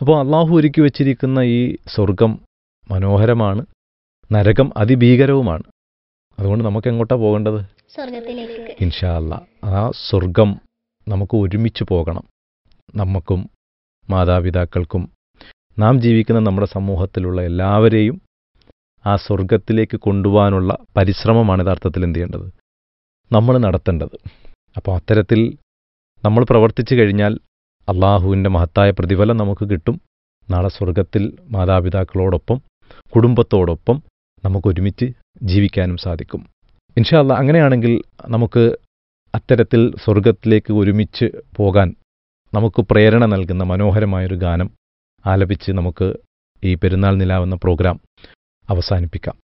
അപ്പോൾ അള്ളാഹു ഒരുക്കി വച്ചിരിക്കുന്ന ഈ സ്വർഗം മനോഹരമാണ് നരകം അതിഭീകരവുമാണ് അതുകൊണ്ട് നമുക്ക് എങ്ങോട്ടാണ് പോകേണ്ടത് സ്വർഗത്തിലേക്ക് ഇൻഷാ അല്ല ആ സ്വർഗം നമുക്ക് ഒരുമിച്ച് പോകണം നമുക്കും മാതാപിതാക്കൾക്കും നാം ജീവിക്കുന്ന നമ്മുടെ സമൂഹത്തിലുള്ള എല്ലാവരെയും ആ സ്വർഗത്തിലേക്ക് കൊണ്ടുപോകാനുള്ള പരിശ്രമമാണ് യഥാർത്ഥത്തിൽ എന്ത് ചെയ്യേണ്ടത് നമ്മൾ നടത്തേണ്ടത് അപ്പോൾ അത്തരത്തിൽ നമ്മൾ പ്രവർത്തിച്ചു കഴിഞ്ഞാൽ അള്ളാഹുവിൻ്റെ മഹത്തായ പ്രതിഫലം നമുക്ക് കിട്ടും നാളെ സ്വർഗത്തിൽ മാതാപിതാക്കളോടൊപ്പം കുടുംബത്തോടൊപ്പം നമുക്ക് ഒരുമിച്ച് ജീവിക്കാനും സാധിക്കും ഇൻഷാ അല്ലാ അങ്ങനെയാണെങ്കിൽ നമുക്ക് അത്തരത്തിൽ സ്വർഗത്തിലേക്ക് ഒരുമിച്ച് പോകാൻ നമുക്ക് പ്രേരണ നൽകുന്ന മനോഹരമായൊരു ഗാനം ആലപിച്ച് നമുക്ക് ഈ പെരുന്നാൾ നിലാവെന്ന പ്രോഗ്രാം അവസാനിപ്പിക്കാം